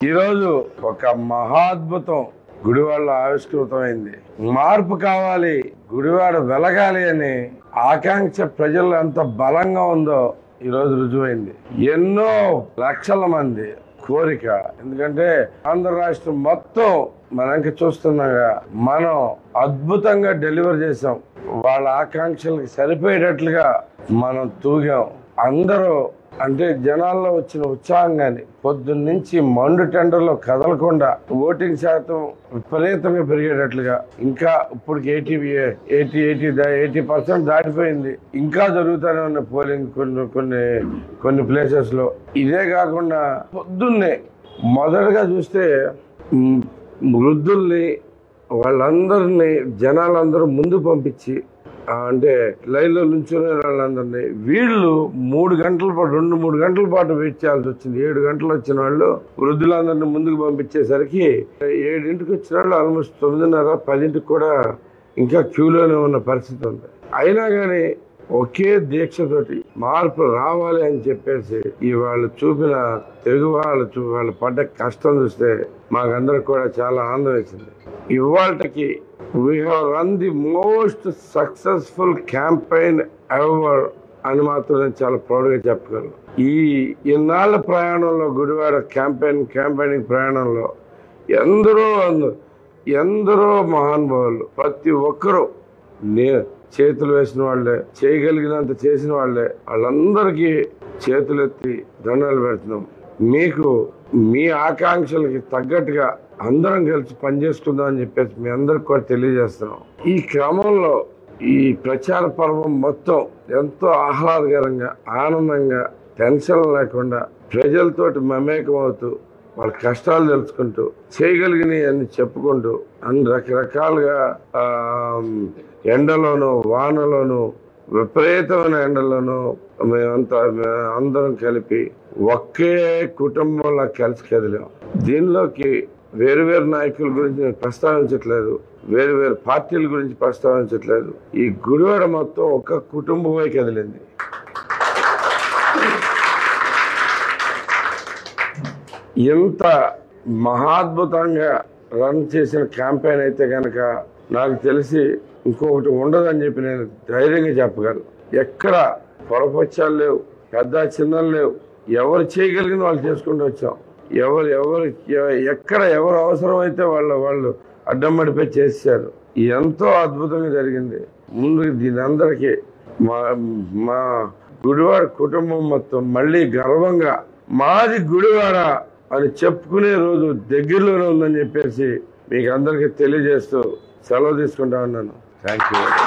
ఈరోజు ఒక మహాద్భుతం గుడివాడలో ఆవిష్కృతమైంది మార్పు కావాలి గుడివాడ వెలగాలి అని ఆకాంక్ష ప్రజల్లో ఎంత బలంగా ఉందో ఈరోజు రుజువైంది ఎన్నో లక్షల మంది కోరిక ఎందుకంటే ఆంధ్ర రాష్ట్రం మొత్తం మనకి చూస్తున్నాగా మనం అద్భుతంగా డెలివర్ చేసాం వాళ్ళ ఆకాంక్షలకు సరిపోయేటట్లుగా మనం తూగాం అందరూ అంటే జనాల్లో వచ్చిన ఉత్సాహం కానీ పొద్దున్న నుంచి మండు టెండర్లో కదలకుండా ఓటింగ్ శాతం విపరీతంగా పెరిగేటట్లుగా ఇంకా ఇప్పుడు eighty eighty eighty eighty percent దాటిపోయింది ఇంకా జరుగుతూనే ఉన్న పోలింగ్ కొన్ని కొన్ని కొన్ని ప్లేసెస్ లో ఇదే కాకుండా పొద్దున్నే మొదటగా చూస్తే మ్, వృద్ధుల్ని వాళ్ళందరినీ జనాలందరూ ముందు పంపించి ఆ, అంటే లైన్లో నుంచునే వాళ్ళందరినీ వీళ్ళు మూడు గంటల పాటు రెండు మూడు గంటల పాటు వెయిట్ చేయాల్సి వచ్చింది ఏడు గంటలు వచ్చిన వాళ్ళు వృద్ధులందరినీ ముందుకు పంపించేసరికి ఏడింటికి వచ్చిన వాళ్ళు ఆల్మోస్ట్ తొమ్మిదిన్నర పదింటికి కూడా ఇంకా క్యూలోనే ఉన్న పరిస్థితి ఉంది అయినా కానీ ఒకే దీక్షతోటి మార్పు రావాలి అని చెప్పేసి ఈ వాళ్ళు చూపిన తెలుగు వాళ్ళు చూ వాళ్ళు పడ్డ కష్టం చూస్తే మాకందరికి కూడా చాలా ఆనందం వేసింది ఇవాళకి we have run the most successful campaign ever అని మాత్రం నేను చాలా ప్రౌడ్గా చెప్పగలను ఈ ఇన్నాళ్ళ ప్రయాణంలో గుడివాడ క్యాంపెయిన్ క్యాంపెయినింగ్ ప్రయాణంలో ఎందరో అంద- ఎందరో మహానుభావులు ప్రతి ఒక్కరూ నే చేతులు వేసిన వాళ్ళే చేయగలిగినంత చేసిన వాళ్ళే వాళ్ళందరికీ చేతులెత్తి దండాలు పెడుతున్నాం మీకు మీ ఆకాంక్షలకి తగ్గట్టుగా అందరం కలిసి పనిచేసుకుందాం అని చెప్పేసి మీ అందరికి కూడా తెలియజేస్తున్నాం ఈ క్రమంలో ఈ ప్రచార పర్వం మొత్తం ఎంతో ఆహ్లాదకరంగా ఆనందంగా టెన్షన్ లేకుండా ప్రజలతోటి మమేకం అవుతూ వాళ్ళ కష్టాలు తెలుసుకుంటూ చేయగలిగినవి అన్ని చెప్పుకుంటూ అన్ని రకరకాలుగా ఆ, ఎండలోను వానలోను విపరీతమైన ఎండలోను మేమంతా మే- అందరం కలిపి ఒకే కుటుంబంలో కలిసి కదిలాం దీనిలోకి వేరు వేరు నాయకుల గురించి నేను ప్రస్తావించట్లేదు వేరు వేరు పార్టీల గురించి ప్రస్తావించట్లేదు ఈ గుడివాడ మొత్తం ఒక కుటుంబమే కదిలింది ఇంత మహాద్భుతంగా రన్ చేసిన క్యాంపెయిన్ అయితే కనుక నాకు తెలిసి ఇంకొకటి ఉండదని చెప్పి నేను ధైర్యంగా చెప్పగలను ఎక్కడ పొరపచ్చాలు లేవు పెద్ద చిన్నలు లేవు ఎవరు చేయగలిగిన వాళ్ళు చేసుకుంటూ వచ్చాం ఎవరు ఎవరు ఎ- ఎక్కడ ఎవరు అవసరం అయితే వాళ్ళ వాళ్ళు అడ్డం పడిపోయి చేశారు ఎంతో అద్భుతంగా జరిగింది ముందు దీని అందరికీ మా మా గుడివాడ కుటుంబం మొత్తం మళ్ళీ గర్వంగా మాది గుడివాడ అని చెప్పుకునే రోజు దగ్గరలోనే ఉందని చెప్పేసి మీకు అందరికీ తెలియజేస్తూ సెలవు తీసుకుంటా ఉన్నాను థ్యాంక్ యూ